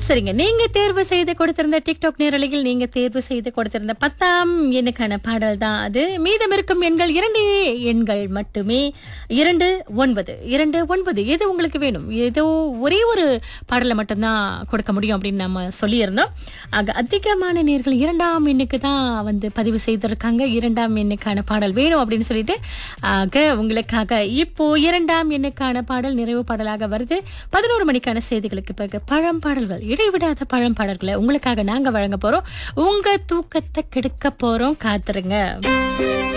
சரிங்க நீங்க தேர்வு செய்து கொடுத்திருந்த டிக்டாக் நேரலையில் நீங்க தேர்வு செய்து கொடுத்திருந்த பத்தாம் எண்ணுக்கான பாடல் தான் அது மீதம் இருக்கும் எண்கள் இரண்டே எண்கள் மட்டுமே இரண்டு ஒன்பது இரண்டு ஒன்பது எது உங்களுக்கு வேணும் ஏதோ ஒரே ஒரு பாடலை மட்டும்தான் கொடுக்க முடியும் அப்படின்னு நம்ம சொல்லியிருந்தோம் ஆக அதிகமான நேர்கள் இரண்டாம் எண்ணுக்கு தான் வந்து பதிவு செய்திருக்காங்க இரண்டாம் எண்ணுக்கான பாடல் வேணும் அப்படின்னு சொல்லிட்டு ஆக உங்களுக்காக இப்போ இரண்டாம் எண்ணுக்கான பாடல் நிறைவு பாடலாக வருது பதினோரு மணிக்கான செய்திகளுக்கு பிறகு பழம் பாடல்கள் இடைவிடாத பழம் பாடல்களை உங்களுக்காக நாங்க வழங்க போறோம் உங்க தூக்கத்தை கெடுக்க போறோம் காத்துருங்க